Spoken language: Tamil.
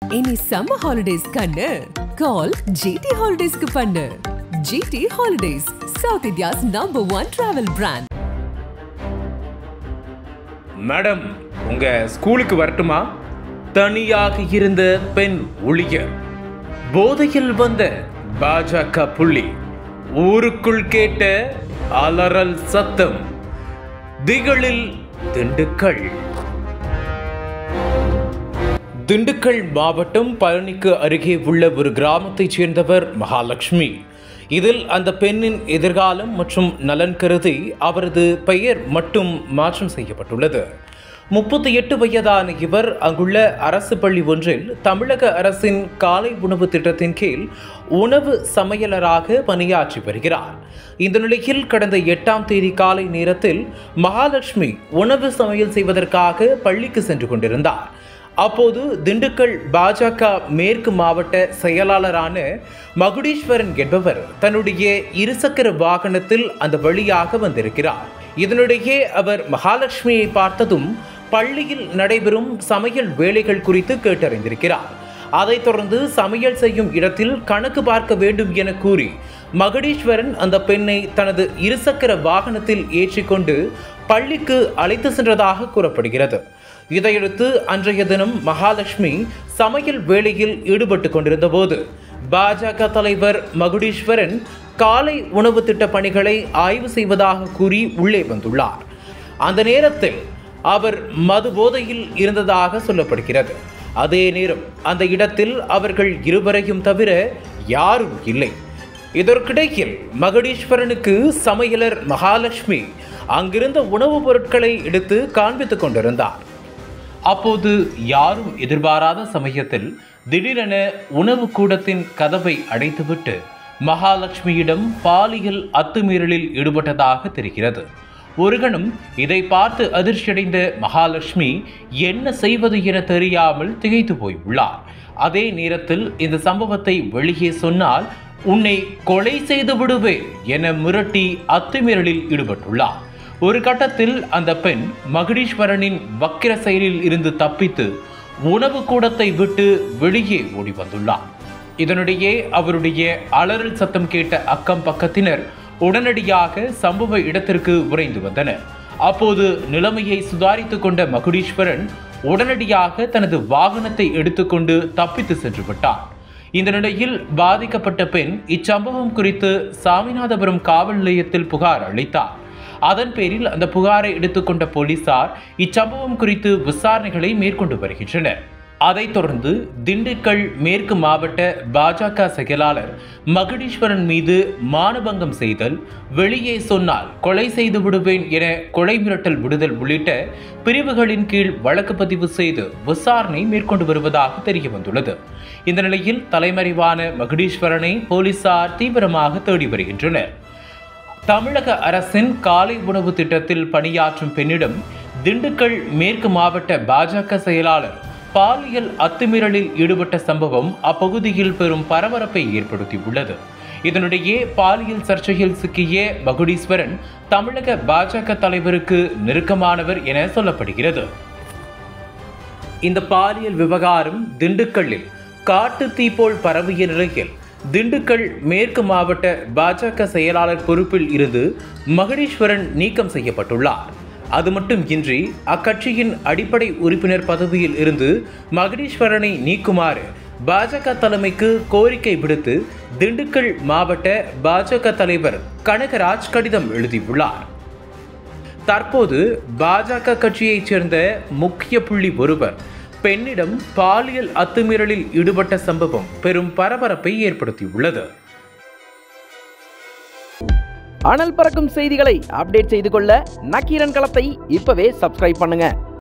இனி சம்மர் ஹாலிடேஸ் கண்ணு கால் ஜிடி ஹாலிடேஸ்க்கு பண்ணு GT holidays south India's number one travel brand madam உங்க ஸ்கூலுக்கு வரட்டுமா தனியாக இருந்த பெண் ஊழியர் போதையில் வந்த பாஜக புள்ளி ஊருக்குள் கேட்ட அலறல் சத்தம் திகழில் திண்டுக்கல் திண்டுக்கல் மாவட்டம் பழனிக்கு அருகே உள்ள ஒரு கிராமத்தைச் சேர்ந்தவர் மகாலட்சுமி இதில் அந்த பெண்ணின் எதிர்காலம் மற்றும் நலன் கருதி அவரது பெயர் மட்டும் மாற்றம் செய்யப்பட்டுள்ளது முப்பத்தி எட்டு வயதான இவர் அங்குள்ள அரசு பள்ளி ஒன்றில் தமிழக அரசின் காலை உணவு திட்டத்தின் கீழ் உணவு சமையலராக பணியாற்றி வருகிறார் இந்த நிலையில் கடந்த எட்டாம் தேதி காலை நேரத்தில் மகாலட்சுமி உணவு சமையல் செய்வதற்காக பள்ளிக்கு சென்று கொண்டிருந்தார் அப்போது திண்டுக்கல் பாஜக மேற்கு மாவட்ட செயலாளரான மகுடீஸ்வரன் என்பவர் தன்னுடைய இருசக்கர வாகனத்தில் அந்த வழியாக வந்திருக்கிறார் இதனிடையே அவர் மகாலட்சுமியை பார்த்ததும் பள்ளியில் நடைபெறும் சமையல் வேலைகள் குறித்து கேட்டறிந்திருக்கிறார் அதைத் தொடர்ந்து சமையல் செய்யும் இடத்தில் கணக்கு பார்க்க வேண்டும் என கூறி மகுடீஸ்வரன் அந்த பெண்ணை தனது இருசக்கர வாகனத்தில் ஏற்றிக்கொண்டு பள்ளிக்கு அழைத்து சென்றதாக கூறப்படுகிறது இதையடுத்து அன்றைய தினம் மகாலட்சுமி சமையல் வேலையில் ஈடுபட்டு கொண்டிருந்த போது பாஜக தலைவர் மகுடீஸ்வரன் காலை உணவு திட்ட பணிகளை ஆய்வு செய்வதாக கூறி உள்ளே வந்துள்ளார் அந்த நேரத்தில் அவர் மது போதையில் இருந்ததாக சொல்லப்படுகிறது அதே நேரம் அந்த இடத்தில் அவர்கள் இருவரையும் தவிர யாரும் இல்லை இதற்கிடையில் மகுடீஸ்வரனுக்கு சமையலர் மகாலட்சுமி அங்கிருந்த உணவுப் பொருட்களை எடுத்து காண்பித்துக் கொண்டிருந்தார் அப்போது யாரும் எதிர்பாராத சமயத்தில் திடீரென உணவு கூடத்தின் கதவை அடைத்துவிட்டு மகாலட்சுமியிடம் பாலியல் அத்துமீறலில் ஈடுபட்டதாக தெரிகிறது ஒரு கணம் இதை பார்த்து அதிர்ச்சியடைந்த மகாலட்சுமி என்ன செய்வது என தெரியாமல் திகைத்து போய் உள்ளார் அதே நேரத்தில் இந்த சம்பவத்தை வெளியே சொன்னால் உன்னை கொலை செய்து விடுவேன் என மிரட்டி அத்துமீறலில் ஈடுபட்டுள்ளார் ஒரு கட்டத்தில் அந்த பெண் மகுடீஸ்வரனின் வக்கிர செயலில் இருந்து தப்பித்து உணவு கூடத்தை விட்டு வெளியே ஓடி வந்துள்ளார் இதனிடையே அவருடைய அலறல் சத்தம் கேட்ட அக்கம் பக்கத்தினர் உடனடியாக சம்பவ இடத்திற்கு விரைந்து வந்தனர் அப்போது நிலைமையை சுதாரித்துக் கொண்ட மகுடீஸ்வரன் உடனடியாக தனது வாகனத்தை எடுத்துக்கொண்டு தப்பித்து சென்று விட்டார் இந்த நிலையில் பாதிக்கப்பட்ட பெண் இச்சம்பவம் குறித்து சாமிநாதபுரம் காவல் நிலையத்தில் புகார் அளித்தார் அதன் பேரில் அந்த புகாரை எடுத்துக்கொண்ட போலீசார் இச்சம்பவம் குறித்து விசாரணைகளை மேற்கொண்டு வருகின்றனர் அதைத் தொடர்ந்து திண்டுக்கல் மேற்கு மாவட்ட பாஜக செயலாளர் மகுடீஸ்வரன் மீது மானபங்கம் செய்தல் வெளியே சொன்னால் கொலை செய்து விடுவேன் என கொலை மிரட்டல் விடுதல் உள்ளிட்ட பிரிவுகளின் கீழ் வழக்கு பதிவு செய்து விசாரணை மேற்கொண்டு வருவதாக தெரிய வந்துள்ளது இந்த நிலையில் தலைமறைவான மகுடீஸ்வரனை போலீசார் தீவிரமாக தேடி வருகின்றனர் தமிழக அரசின் காலை உணவு திட்டத்தில் பணியாற்றும் பெண்ணிடம் திண்டுக்கல் மேற்கு மாவட்ட பாஜக செயலாளர் பாலியல் அத்துமீறலில் ஈடுபட்ட சம்பவம் அப்பகுதியில் பெரும் பரபரப்பை ஏற்படுத்தியுள்ளது இதனிடையே பாலியல் சர்ச்சையில் சிக்கிய மகுடீஸ்வரன் தமிழக பாஜக தலைவருக்கு நெருக்கமானவர் என சொல்லப்படுகிறது இந்த பாலியல் விவகாரம் திண்டுக்கல்லில் காட்டு தீ போல் பரவிய நிலையில் திண்டுக்கல் மேற்கு மாவட்ட பாஜக செயலாளர் பொறுப்பில் இருந்து மகடீஸ்வரன் நீக்கம் செய்யப்பட்டுள்ளார் அது மட்டும் இன்றி அக்கட்சியின் அடிப்படை உறுப்பினர் பதவியில் இருந்து மகடீஸ்வரனை நீக்குமாறு பாஜக தலைமைக்கு கோரிக்கை விடுத்து திண்டுக்கல் மாவட்ட பாஜக தலைவர் கனகராஜ் கடிதம் எழுதியுள்ளார் தற்போது பாஜக கட்சியைச் சேர்ந்த முக்கிய புள்ளி ஒருவர் பெண்ணிடம் பாலியல் அத்துமீறலில் ஈடுபட்ட சம்பவம் பெரும் பரபரப்பை ஏற்படுத்தியுள்ளது அனல் பறக்கும் செய்திகளை அப்டேட் செய்து கொள்ள நக்கீரன் களத்தை இப்பவே சப்ஸ்கிரைப் பண்ணுங்க